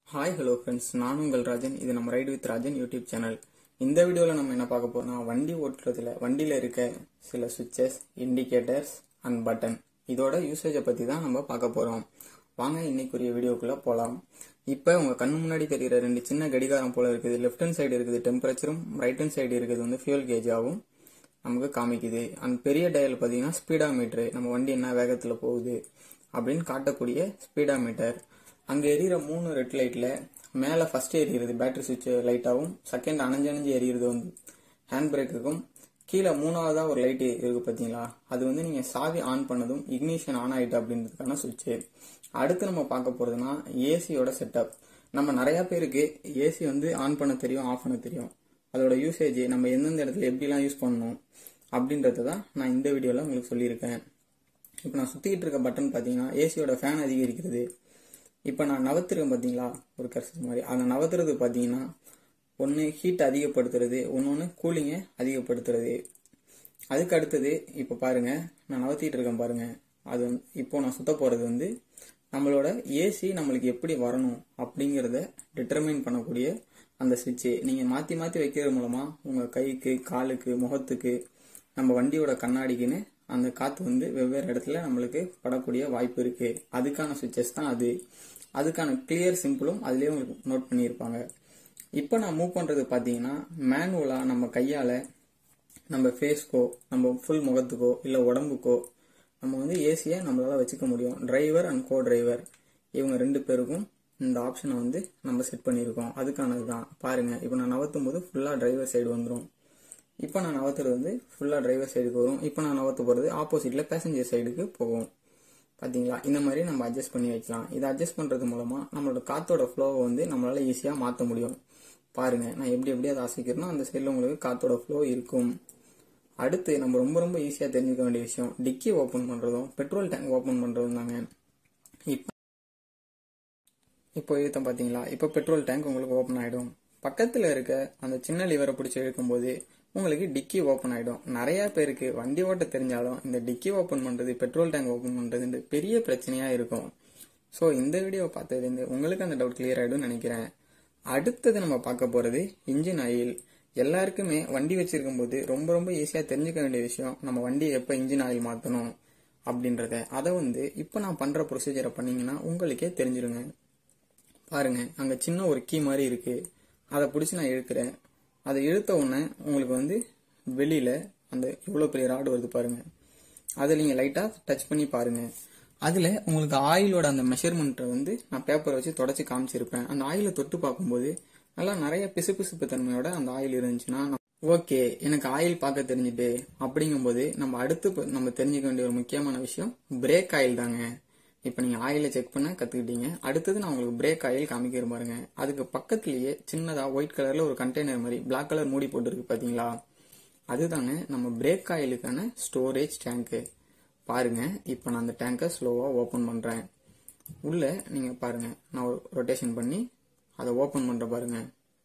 hi hello friends நான் உங்கள் ராஜன் இது நம்ம ride with Rajan YouTube channel இந்த வீடியோவில் நம்ம என்ன பார்க்க போறோம்னா வண்டி ஓட்டுறதுல வண்டியில் இருக்க சில சுவிட்சஸ் இண்டிகேட்டர்ஸ் அண்ட் பட்டன் இதோட யூசேஜை பற்றி தான் நம்ம பார்க்க போகிறோம் வாங்க இன்னைக்குரிய வீடியோக்குள்ளே போகலாம் இப்போ உங்கள் கண்ணு முன்னாடி தெரிகிற ரெண்டு சின்ன கடிகாரம் போல இருக்குது லெஃப்ட் ஹேண்ட் சைடு இருக்குது டெம்பரேச்சரும் ரைட் ஹேண்ட் சைடு இருக்குது வந்து ஃபியூல் கேஜாகவும் நமக்கு காமிக்குது அந்த பெரிய டயல் பார்த்தீங்கன்னா ஸ்பீடா மீட்ரு நம்ம வண்டி என்ன வேகத்தில் போகுது அப்படின்னு காட்டக்கூடிய ஸ்பீடா மீட்டர் அங்கே எரியிற மூணு ரெட் லைட்டில் மேலே ஃபர்ஸ்ட் எரியிறது பேட்டரி சுவிட்ச் லைட்டாகவும் செகண்ட் அணைஞ்சு அணைஞ்சு எரியிறது வந்து ஹேண்ட் பிரேக்குக்கும் கீழே மூணாவதா ஒரு லைட் இருக்கு பார்த்தீங்களா அது வந்து நீங்கள் சாவி ஆன் பண்ணதும் இக்னிஷன் ஆன் ஆயிட்டு அப்படின்றதுக்கான சுவிட்ச் அடுத்து நம்ம பார்க்க போகிறதுனா ஏசியோட செட்டப் நம்ம நிறைய பேருக்கு ஏசி வந்து ஆன் பண்ண தெரியும் ஆஃப் பண்ண தெரியும் அதோட யூசேஜ் நம்ம எந்தெந்த இடத்துல எப்படிலாம் யூஸ் பண்ணணும் அப்படின்றத தான் நான் இந்த வீடியோவில் உங்களுக்கு சொல்லியிருக்கேன் இப்போ நான் சுற்றிக்கிட்டு இருக்க பட்டன் பார்த்தீங்கன்னா ஏசியோட ஃபேன் அதிகரிக்கிறது இப்போ நான் நவத்திருக்கேன் பார்த்தீங்களா ஒரு கர்சர் மாதிரி அந்த நவத்துறது பார்த்தீங்கன்னா ஒன்று ஹீட் அதிகப்படுத்துறது ஒன்று கூலிங்கை அதிகப்படுத்துறது அதுக்கு அடுத்தது இப்போ பாருங்க நான் நவத்திட்டு இருக்கேன் பாருங்க அது வந்து- இப்போ நான் சுத்த போகிறது வந்து நம்மளோட ஏசி நம்மளுக்கு எப்படி வரணும் அப்படிங்கிறத டிட்டர்மைன் பண்ணக்கூடிய அந்த சுவிட்சு நீங்கள் மாற்றி மாற்றி வைக்கிறது மூலமாக உங்கள் கைக்கு காலுக்கு முகத்துக்கு நம்ம வண்டியோட கண்ணாடிக்குன்னு அந்த காற்று வந்து வெவ்வேறு இடத்துல நம்மளுக்கு படக்கூடிய வாய்ப்பு இருக்கு அதுக்கான சுவிட்சஸ் தான் அது அதுக்கான கிளியர் சிம்பிளும் அதுலேயே உங்களுக்கு நோட் பண்ணியிருப்பாங்க இப்போ நான் மூவ் பண்ணுறது பார்த்தீங்கன்னா மேனுவலாக நம்ம கையால் நம்ம ஃபேஸ்க்கோ நம்ம ஃபுல் முகத்துக்கோ இல்லை உடம்புக்கோ நம்ம வந்து ஏசியை நம்மளால வச்சுக்க முடியும் டிரைவர் அண்ட் கோ டிரைவர் இவங்க ரெண்டு பேருக்கும் இந்த ஆப்ஷனை வந்து நம்ம செட் பண்ணியிருக்கோம் அதுக்கானது தான் பாருங்க இப்போ நான் நவத்தும் போது ஃபுல்லாக டிரைவர் சைடு வந்துடும் இப்போ நான் நவத்துறது வந்து ஃபுல்லாக டிரைவர் சைடுக்கு வரும் இப்போ நான் நவத்து போகிறது ஆப்போசிட்டில் பேசஞ்சர் சைடுக்கு போகும் பாத்தீங்களா இந்த மாதிரி நம்ம அட்ஜஸ்ட் பண்ணி வைக்கலாம் இதை அட்ஜஸ்ட் பண்ணுறது மூலமாக நம்மளோட காத்தோட ஃப்ளோவை வந்து நம்மளால ஈஸியாக மாற்ற முடியும் பாருங்க நான் எப்படி எப்படி அதை அசைக்கிறேனோ அந்த சைடில் உங்களுக்கு காத்தோட ஃப்ளோ இருக்கும் அடுத்து நம்ம ரொம்ப ரொம்ப ஈஸியாக தெரிஞ்சுக்க வேண்டிய விஷயம் டிக்கி ஓப்பன் பண்ணுறதும் பெட்ரோல் டேங்க் ஓப்பன் பண்ணுறதும் தாங்க இப்போ இப்போ இழுத்தம் பார்த்தீங்களா இப்போ பெட்ரோல் டேங்க் உங்களுக்கு ஓப்பன் ஆகிடும் பக்கத்தில் இருக்க அந்த சின்ன லிவரை பிடிச்சி இழுக்கும்போது உங்களுக்கு டிக்கி ஓப்பன் ஆகிடும் நிறைய பேருக்கு வண்டி ஓட்ட தெரிஞ்சாலும் இந்த டிக்கி ஓப்பன் பண்ணுறது பெட்ரோல் டேங்க் ஓப்பன் பண்ணுறது இந்த பெரிய பிரச்சனையாக இருக்கும் ஸோ இந்த வீடியோவை பார்த்ததுலேருந்து உங்களுக்கு அந்த டவுட் கிளியர் ஆகிடும்னு நினைக்கிறேன் அடுத்தது நம்ம பார்க்க போகிறது இன்ஜின் ஆயில் எல்லாருக்குமே வண்டி வச்சிருக்கும் போது ரொம்ப ரொம்ப ஈஸியாக தெரிஞ்சுக்க வேண்டிய விஷயம் நம்ம வண்டியை எப்போ இன்ஜின் ஆயில் மாற்றணும் அப்படின்றத அதை வந்து இப்போ நான் பண்ணுற ப்ரொசீஜரை பண்ணீங்கன்னா உங்களுக்கே தெரிஞ்சிருங்க பாருங்க அங்க சின்ன ஒரு கீ மாதிரி இருக்கு அதை பிடிச்சி நான் இழுக்கிறேன் அதை இழுத்த உடனே உங்களுக்கு வந்து வெளியில அந்த எவ்வளவு பெரிய ராடு வருது பாருங்க அதை நீங்க லைட்டா டச் பண்ணி பாருங்க அதுல உங்களுக்கு ஆயிலோட அந்த மெஷர்மெண்ட்டை வந்து நான் பேப்பர் வச்சு தொடச்சி காமிச்சிருப்பேன் அந்த ஆயிலை தொட்டு பார்க்கும்போது நல்லா நிறைய பிசுபிசுப்பு தன்மையோட அந்த ஆயில் இருந்துச்சுன்னா ஓகே எனக்கு ஆயில் பார்க்க தெரிஞ்சுட்டு அப்படிங்கும்போது நம்ம அடுத்து ப- நம்ம தெரிஞ்சுக்க வேண்டிய ஒரு முக்கியமான விஷயம் பிரேக் ஆயில் தாங்க இப்போ நீங்க ஆயிலை செக் பண்ண கத்துக்கிட்டீங்க அடுத்தது நான் உங்களுக்கு பிரேக் ஆயில் காமிக்கிறேன் பாருங்க அதுக்கு பக்கத்துலயே சின்னதா ஒயிட் கலர்ல ஒரு கண்டெய்னர் மாதிரி Black கலர் மூடி போட்டுருக்கு பாத்தீங்களா அதுதாங்க நம்ம பிரேக் ஆயிலுக்கான ஸ்டோரேஜ் டேங்க்கு பாருங்க இப்போ நான் அந்த டேங்கை ஸ்லோவா ஓபன் பண்றேன் உள்ள நீங்க பாருங்க நான் ஒரு ரொட்டேஷன் பண்ணி அதை ஓபன் பண்ற பாருங்க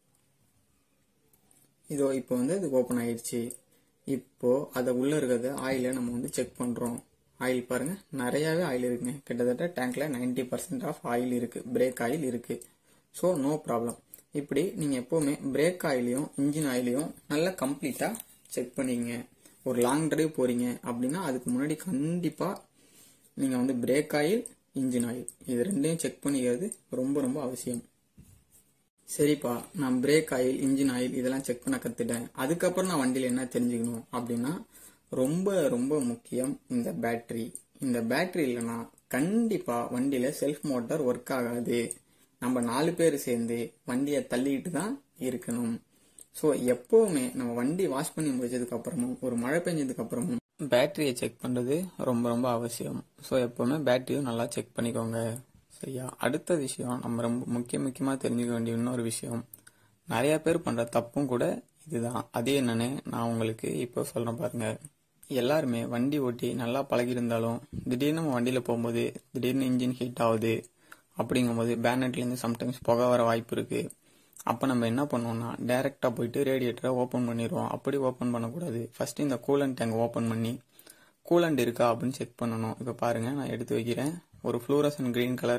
இதோ இப்போ வந்து அது ஓப்பன் ஆயிடுச்சு இப்போ அதை உள்ள இருக்கிறத ஆயிலை நம்ம வந்து செக் பண்றோம் ஆயில் பாருங்க நிறையவே ஆயில் இருக்குங்க கிட்டத்தட்ட டேங்க்ல 90% பர்சன்ட் ஆஃப் ஆயில் இருக்கு பிரேக் ஆயில் இருக்கு ஸோ நோ ப்ராப்ளம் இப்படி நீங்க எப்பவுமே பிரேக் ஆயிலையும் இன்ஜின் ஆயிலையும் நல்லா கம்ப்ளீட்டா செக் பண்ணிக்கங்க ஒரு லாங் டிரைவ் போறீங்க அப்படின்னா அதுக்கு முன்னாடி கண்டிப்பா நீங்க வந்து பிரேக் ஆயில் இன்ஜின் ஆயில் இது ரெண்டையும் செக் பண்ணிக்கிறது ரொம்ப ரொம்ப அவசியம் சரிப்பா நான் பிரேக் ஆயில் இன்ஜின் ஆயில் இதெல்லாம் செக் பண்ண கத்துட்டேன் அதுக்கப்புறம் நான் வண்டியில என்ன தெரிஞ்சுக்கணும் அப்படின்னா ரொம்ப ரொம்ப முக்கியம் இந்த பேட்டரி இந்த பேட்டரி இல்லைன்னா கண்டிப்பா வண்டியில செல்ஃப் மோட்டார் ஒர்க் ஆகாது நம்ம நாலு பேர் சேர்ந்து வண்டியை தள்ளிட்டு தான் இருக்கணும் ஸோ எப்பவுமே நம்ம வண்டி வாஷ் பண்ணி முடிச்சதுக்கு அப்புறமும் ஒரு மழை பெஞ்சதுக்கு அப்புறமும் பேட்டரியை செக் பண்றது ரொம்ப ரொம்ப அவசியம் ஸோ எப்பவுமே பேட்டரியும் நல்லா செக் பண்ணிக்கோங்க சரியா அடுத்த விஷயம் நம்ம ரொம்ப முக்கிய முக்கியமா தெரிஞ்சுக்க வேண்டிய இன்னொரு விஷயம் நிறைய பேர் பண்ற தப்பும் கூட இதுதான் அது என்னன்னு நான் உங்களுக்கு இப்போ சொல்றேன் பாருங்க எல்லாருமே வண்டி ஓட்டி நல்லா பழகியிருந்தாலும் திடீர்னு நம்ம வண்டியில போகும்போது திடீர்னு இன்ஜின் ஹீட் ஆகுது அப்படிங்கும்போது பேனட்ல இருந்து சம்டைம்ஸ் புகை வர வாய்ப்பு இருக்கு அப்ப நம்ம என்ன பண்ணுவோம்னா டைரக்டா போயிட்டு ரேடியேட்டரை ஓபன் பண்ணிடுவோம் அப்படி ஓபன் பண்ணக்கூடாது ஃபர்ஸ்ட் இந்த கூலண்ட் டேங்க் ஓபன் பண்ணி கூலண்ட் இருக்கா அப்படின்னு செக் பண்ணணும் இப்போ பாருங்க நான் எடுத்து வைக்கிறேன் ஒரு ஃப்ளூரசன் கிரீன் கலர்ல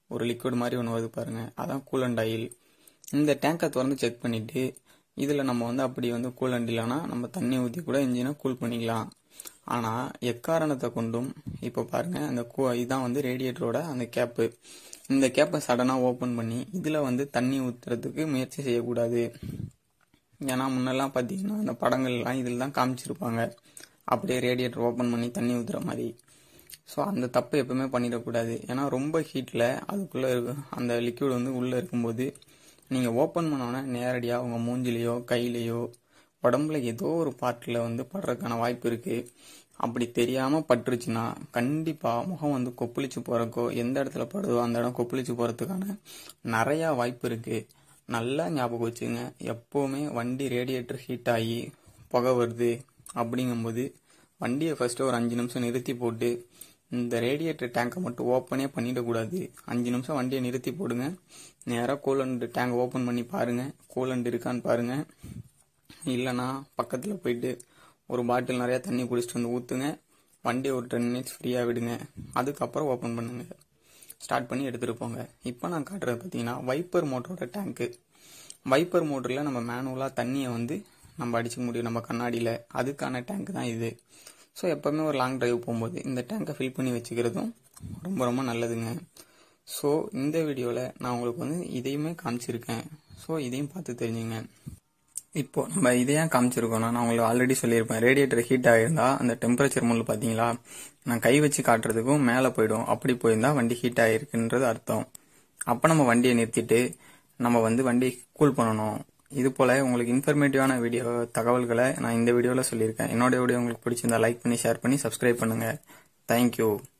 ஒரு லிக்விட் மாதிரி ஒன்று வருது பாருங்க அதான் கூலண்ட் ஆயில் இந்த டேங்கை திறந்து செக் பண்ணிட்டு இதில் நம்ம வந்து அப்படி வந்து கூலண்ட் இல்லைன்னா நம்ம தண்ணி ஊற்றி கூட இன்ஜினை கூல் பண்ணிக்கலாம் ஆனால் எக்காரணத்தை கொண்டும் இப்போ பாருங்க அந்த கூ இதான் வந்து ரேடியேட்டரோட அந்த கேப்பு இந்த கேப்பை சடனாக ஓப்பன் பண்ணி இதில் வந்து தண்ணி ஊற்றுறதுக்கு முயற்சி செய்யக்கூடாது ஏன்னா முன்னெல்லாம் பார்த்தீங்கன்னா அந்த படங்கள்லாம் இதில் தான் காமிச்சிருப்பாங்க அப்படியே ரேடியேட்டர் ஓப்பன் பண்ணி தண்ணி ஊற்றுற மாதிரி ஸோ அந்த தப்பு எப்பவுமே பண்ணிடக்கூடாது ஏன்னா ரொம்ப ஹீட்டில் அதுக்குள்ளே அந்த லிக்விட் வந்து உள்ளே இருக்கும்போது நீங்கள் ஓப்பன் பண்ணோன்னே நேரடியாக உங்கள் மூஞ்சிலேயோ கையிலையோ உடம்புல ஏதோ ஒரு பார்ட்டில் வந்து படுறதுக்கான வாய்ப்பு இருக்குது அப்படி தெரியாமல் பட்டுருச்சுன்னா கண்டிப்பாக முகம் வந்து கொப்பளிச்சு போகிறக்கோ எந்த இடத்துல படுதோ அந்த இடம் கொப்பளிச்சு போகிறதுக்கான நிறையா வாய்ப்பு இருக்குது நல்லா ஞாபகம் வச்சுங்க எப்போவுமே வண்டி ரேடியேட்டர் ஹீட் ஆகி புகை வருது அப்படிங்கும்போது வண்டியை ஃபஸ்ட்டு ஒரு அஞ்சு நிமிஷம் நிறுத்தி போட்டு இந்த ரேடியேட்டர் டேங்கை மட்டும் ஓப்பனே பண்ணிடக்கூடாது அஞ்சு நிமிஷம் வண்டியை நிறுத்தி போடுங்க நேராக கூலண்ட் டேங்க் ஓப்பன் பண்ணி பாருங்கள் கூலண்ட் இருக்கான்னு பாருங்கள் இல்லைன்னா பக்கத்தில் போயிட்டு ஒரு பாட்டில் நிறையா தண்ணி குடிச்சிட்டு வந்து ஊற்றுங்க வண்டியை ஒரு டென் மினிட்ஸ் ஃப்ரீயாக விடுங்க அதுக்கப்புறம் ஓப்பன் பண்ணுங்க ஸ்டார்ட் பண்ணி எடுத்துகிட்டு போங்க இப்போ நான் காட்டுறது பார்த்தீங்கன்னா வைப்பர் மோட்டரோட டேங்க்கு வைப்பர் மோட்டரில் நம்ம மேனுவலாக தண்ணியை வந்து நம்ம அடிச்சுக்க முடியும் நம்ம கண்ணாடியில் அதுக்கான டேங்க் தான் இது ஸோ எப்போவுமே ஒரு லாங் டிரைவ் போகும்போது இந்த டேங்கை ஃபில் பண்ணி வச்சுக்கிறதும் ரொம்ப ரொம்ப நல்லதுங்க ஸோ இந்த வீடியோவில் நான் உங்களுக்கு வந்து இதையுமே காமிச்சிருக்கேன் ஸோ இதையும் பார்த்து தெரிஞ்சுங்க இப்போ நம்ம இதை ஏன் காமிச்சிருக்கோம்னா நான் உங்களுக்கு ஆல்ரெடி சொல்லியிருப்பேன் ரேடியேட்டர் ஹீட் ஆகிருந்தா அந்த டெம்பரேச்சர் முள்ள பார்த்தீங்களா நான் கை வச்சு காட்டுறதுக்கும் மேலே போயிடும் அப்படி போயிருந்தா வண்டி ஹீட் ஆகிருக்குன்றது அர்த்தம் அப்போ நம்ம வண்டியை நிறுத்திட்டு நம்ம வந்து வண்டி கூல் பண்ணணும் இது போல உங்களுக்கு இன்ஃபர்மேட்டிவான வீடியோ தகவல்களை நான் இந்த வீடியோவில் சொல்லியிருக்கேன் என்னோட வீடியோ உங்களுக்கு பிடிச்சிருந்தா லைக் பண்ணி ஷேர் பண்ணி சப்ஸ்கிரைப் பண்ணுங்க தேங்க்யூ